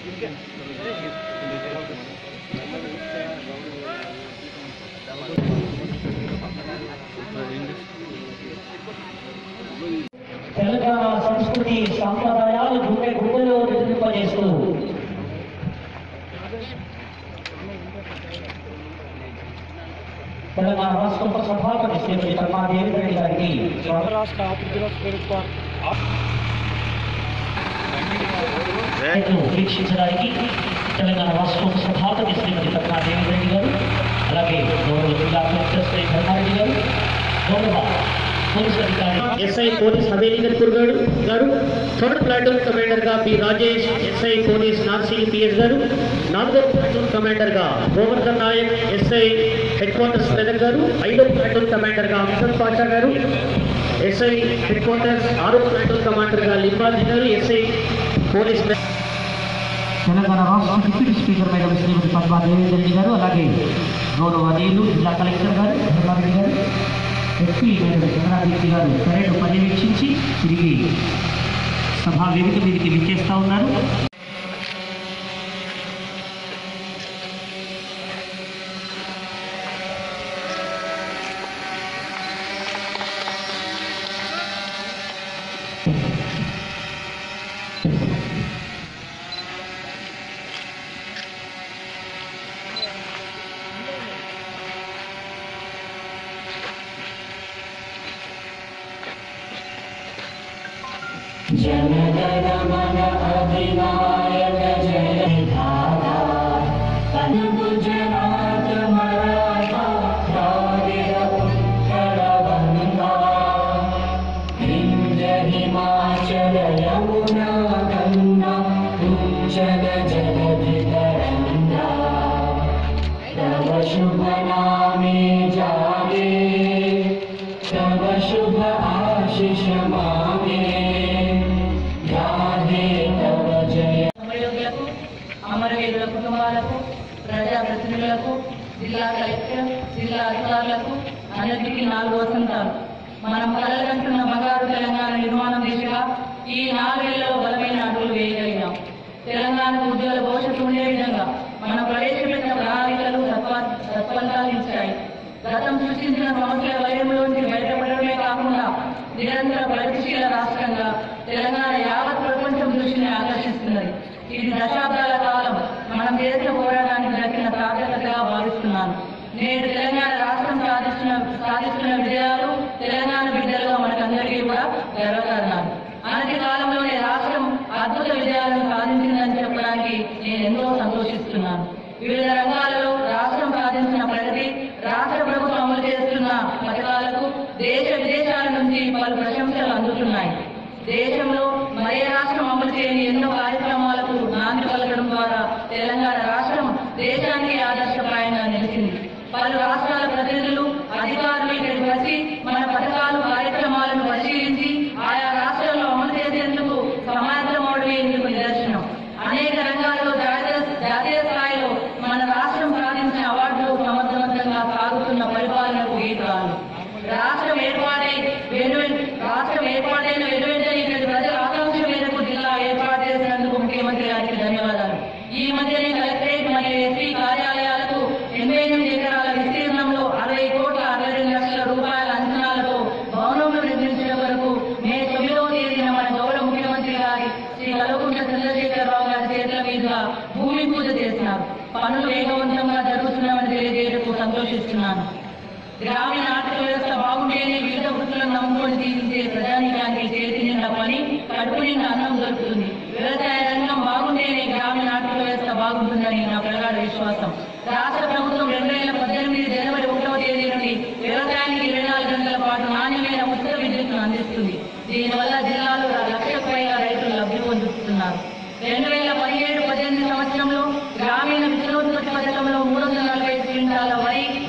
తెలంగాణ సంస్కృతి సాంప్రదాయాలు గుండె గుండెలో నిర్మింపజేస్తూ తెలంగాణ రాష్ట్ర ఉపసభాపతి శ్రీమతి పద్మాదేవి రెడ్డి గారికి స్వాగతం రాష్ట్ర అభివృద్ధిలో ప్రభుత్వ ను వీక్షించడానికి తెలంగాణ రాష్ట్ర ఉపసభాపతి శ్రీమతి పద్మాదేవి రెడ్డి గారు అలాగే గౌరవ జిల్లా కలెక్టర్ శ్రీ ధర్మారెడ్డి గారు గౌరవ పోలీస్ అధికారి ఎస్ఐ పోలీస్ హవేలీగర్పూర్ గారు గారు థర్డ్ ప్లాటూన్ కమాండర్ గా P Rajesh SI police Narsingi PS గారు నాలుగో ప్లాటూన్ కమాండర్ గా Govardhan Nayak SI headquarters Medak గారు ఐదో ప్లాటూన్ కమాండర్ గా అమ్సద్ పాషా గారు ఎస్ఐ హెడ్ క్వార్టర్స్ ఆరో ప్లాటూన్ కమాండర్ గా లింబాజీ గారు ఎస్ఐ పోలీస్ మె- తెలంగాణ రాష్ట్ర deputy speaker madam Srimathi Padma Devendra Reddy గారు అలాగే గౌరవ అధీయులు జిల్లా కలెక్టర్ గారు ధర్మారెడ్డి గారు ఎస్పీ మేడం చంద్రారెడ్డి గారు పర్యటన పర్యవేక్షించి తిరిగి సభా వేదిక మీదకి విచ్చేస్తా ఉన్నారు शुभ नामे जागे तव शुभ आशीष मागे गाहे तव जय అమరయోగులకు అమరవీరుల కుటుంబాలకు ప్రజాప్రతినిధులకు జిల్లా కలెక్టర్ జిల్లా అధికారులకు అందరికీ నాలుగు వసంతాలు మనం కలగంటున్న బంగారు తెలంగాణ నిర్మాణం దిశగా ఈ నాలుగేళ్లలో బలమైన అడుగులు వేయగలిగాం తెలంగాణకు ఉజ్వల భవిష్యత్తు ఉండే విధంగా మనం ప్రవేశపెట్టిన ప్రణాళికలు సత్వ- సత్ఫలితాలు ఇచ్చాయి గతం సృష్టించిన సమస్యల వలయంలోంచి బయటపడడమే కాకుండా నిరంతర ప్రగతిశీల రాష్ట్రంగా తెలంగాణ యావత్ ప్రపంచం దృష్టిని ఆకర్షిస్తున్నది ఇది దశాబ్దాల కాలం మనం చేసిన పోరాటానికి దక్కిన సార్థకతగా భావిస్తున్నాను నేడు తెలంగాణ రాష్ట్రం సాధిస్తున్న సాధిస్తున్న విజయాలు తెలంగాణ బిడ్డలుగా మనకందరికీ కూడా గర్వకారణాలు అనతి కాలంలోనే రాష్ట్రం అద్భుత విజయాలను సాధించిందని చెప్పడానికి నేను ఎంతో సంతోషిస్తున్నాను వివిధ రంగాలలో రాష్ట్రం సాధించిన ప్రగతి రాష్ట్ర ప్రభుత్వం అమలు చేస్తున్న పథకాలకు దేశ విదేశాల నుంచి పలు ప్రశంసలు అందుతున్నాయి దేశంలో మరే రాష్ట్రం అమలు చేయని ఎన్నో కార్యక్రమాలకు నాంది పలకడం ద్వారా తెలంగాణ రాష్ట్రం దేశానికి ఆదర్శప్రాయంగా నిలిచింది పలు రాష్ట్రాల ప్రతినిధులు అధికారులు ఇక్కడికి వచ్చి మన పథకాలు కార్యక్రమాలను పరిశీలించి ఆయా రాష్ట్రాల్లో అమలు చేసేందుకు సమాయత్తమవడమే ఇందుకు నిదర్శనం అనేక రంగాల్లో జాతీయ జాతీయ స్థాయిలో మన రాష్ట్రం సాధించిన అవార్డులు సమర్థవంతంగా సాగుతున్న పరిపాలనకు గీతాలు రాష్ట్రం ఏర్పాటై వెను రాష్ట్రం ఏర్పాటైన వెనువెంటనే ఇక్కడి ప్రజల ఆకాంక్ష మేరకు జిల్లా ఏర్పాటు చేసినందుకు ముఖ్యమంత్రి గారికి ధన్యవాదాలు ఈ మధ్యనే కలెక్టరేట్ మరియు ఎస్పీ కార్యాలయాలకు ఎనభై ఎనిమిది ఎకరాల విస్తీర్ణంలో అరవై కోట్ల అరవై రెండు లక్షల రూపాయల అంచనాలతో భవనంలో నిర్మించడం వరకు మే తొమ్మిదవ తేదీన మన గౌరవ ముఖ్యమంత్రి గారి శ్రీ కల్వకుంట్ల చంద్రశేఖరరావు గారి చేతుల మీదుగా భూమి పూజ చేసినారు పనులు వేగవంతంగా జరుగుతున్నామని తెలియజేయటకు సంతోషిస్తున్నాను గ్రామీణ ఆర్థిక వ్యవస్థ బాగుంటేనే వివిధ వృత్తులను నమ్ముకొని జీవించే ప్రజానీకానికి చేతి నిండా పని కడుపు నిండా అన్నం దొరుకుతుంది వ్యవసాయ రంగం బాగుంటేనే గ్రామీణ ఆర్థిక వ్యవస్థ బాగుంటుందని నా ప్రగాఢ విశ్వాసం రాష్ట్ర ప్రభుత్వం రెండు వేల పద్దెనిమిది జనవరి ఒకటవ తేదీ నుండి వ్యవసాయానికి ఇరవై నాలుగు గంటల పాటు నాణ్యమైన ఉచిత విద్యుత్తును అందిస్తుంది దీనివల్ల జిల్లాలో లక్షకు పైగా రైతులు లబ్ధి పొందుతున్నారు రెండు వేల పదిహేడు పద్దెనిమిది సంవత్సరంలో గ్రామీణ విత్తనోత్పత్తి పథకంలో మూడు వందల నలభై క్వింటాల వరి